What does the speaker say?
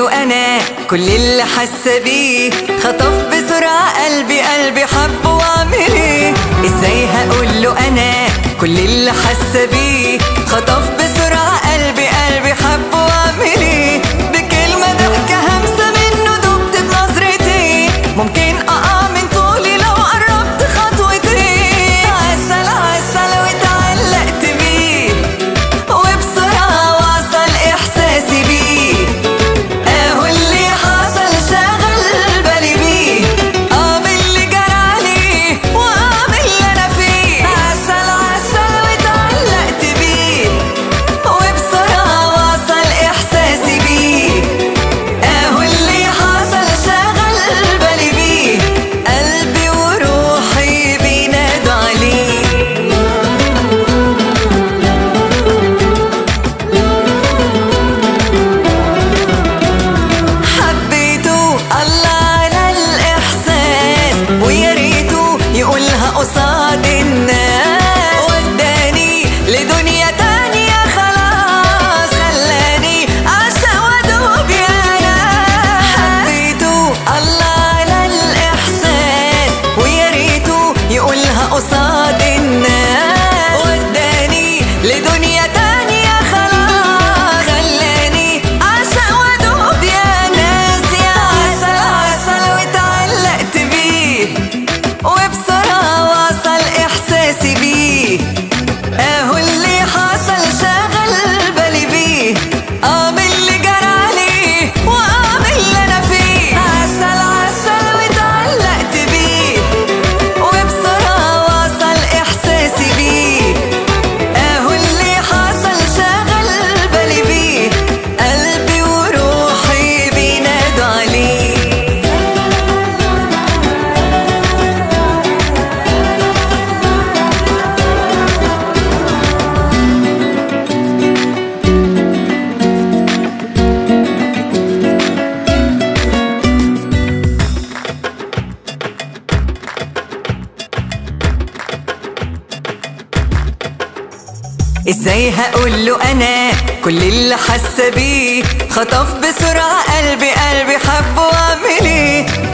له انا كل اللي حاسه بيه خطف بسرعه قلبي قلبي حب واعمل ايه ازاي هقول له انا كل اللي حاسه بيه خطف بسرعه قلبي قلبي حب واعمل ايه بكلمه ضحكه همسه منه دبت بنظرتي ممكن اقع من طولي لو قربت خطوتين عسل عسل واتعلقت بيه وبسرعة وصل إحساسي بيه أهو اللي حصل شغل بالي بيه آه باللي جرى عليه وآه باللي أنا فيه عسل عسل واتعلقت بيه وبسرعة وصل إحساسي بيه أهو اللي حصل شغل بالي بيه قلبي وروحي بينادوا عليه حبيته الله على الإحساس ويا ريته يقولها قصاد الناس وداني لدنيا تانية خلاص خلاني أعشق وأدوب يا ناس حبيته الله على الإحساس ويا ريته يقولها قصاد الناس وداني لدنيا تانية خلاص خلاني أعشق وأدوب يا ناس يا عسل عسل واتعلقت بيه وبسرعة وصل إحساسي بيه أهو اللي حصل شغل بالي بيه آه باللي جرى عليه وآه باللي أنا فيه عسل عسل واتعلقت بيه وبسرعة وصل إحساسي بيه أهو اللي حصل شغل بالي بيه قلبي وروحي بينادوا عليه ازاي هقول له انا كل اللي حاسه بيه خطف بسرعه قلبي قلبي حب واعمل ايه